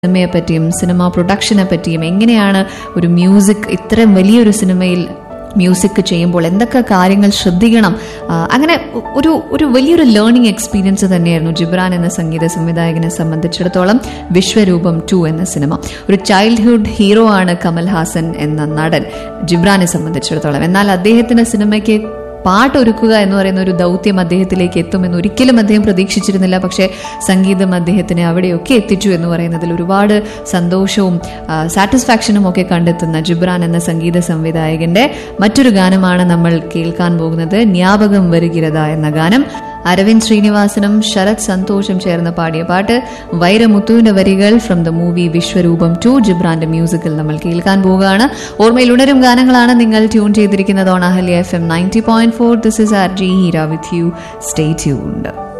സിനിമയെ പറ്റിയും സിനിമ പ്രൊഡക്ഷനെ പറ്റിയും എങ്ങനെയാണ് ഒരു മ്യൂസിക് ഇത്രയും വലിയൊരു സിനിമയിൽ മ്യൂസിക് ചെയ്യുമ്പോൾ എന്തൊക്കെ കാര്യങ്ങൾ ശ്രദ്ധിക്കണം ആ, അങ്ങനെ ഒരു ഒരു വലിയൊരു ലേണിംഗ് എക്സ്പീരിയൻസ് തന്നെയായിരുന്നു ജിബ്രാൻ എന്ന സംഗീത സംവിധായകനെ സംബന്ധിച്ചിടത്തോളം വിശ്വരൂപം ടു എന്ന സിനിമ ഒരു ചൈൽഡ്ഹുഡ് ഹീറോ ആണ് കമൽ ഹാസൻ എന്ന നടൻ ജിബ്രാനെ സംബന്ധിച്ചിടത്തോളം എന്നാൽ അദ്ദേഹത്തിന്റെ സിനിമയ്ക്ക് പാട്ടൊരുക്കുക എന്ന് പറയുന്ന ഒരു ദൗത്യം അദ്ദേഹത്തിലേക്ക് എത്തുമെന്ന് ഒരിക്കലും അദ്ദേഹം പ്രതീക്ഷിച്ചിരുന്നില്ല പക്ഷേ സംഗീതം അദ്ദേഹത്തിനെ അവിടെയൊക്കെ എത്തിച്ചു എന്ന് പറയുന്നതിൽ ഒരുപാട് സന്തോഷവും സാറ്റിസ്ഫാക്ഷനും ഒക്കെ കണ്ടെത്തുന്ന ജിബ്രാൻ എന്ന സംഗീത സംവിധായകന്റെ മറ്റൊരു ഗാനമാണ് നമ്മൾ കേൾക്കാൻ പോകുന്നത് ജ്ഞാപകം വരുകിരത എന്ന ഗാനം അരവിന്ദ് ശ്രീനിവാസനും ശരത് സന്തോഷും ചേർന്ന് പാടിയ പാട്ട് വൈരമുത്തുവിന്റെ വരികൾ from the movie Vishwaroopam two ജിബ്രാന്റെ മ്യൂസിക്കിൽ നമ്മൾ കേൾക്കാൻ പോവുകയാണ് ഓർമ്മയിൽ ഉണരും ഗാനങ്ങളാണ് നിങ്ങൾ ട്യൂൺ ചെയ്തിരിക്കുന്നത് on Ahalya F M ninety point four this is R J Heera with you stay tuned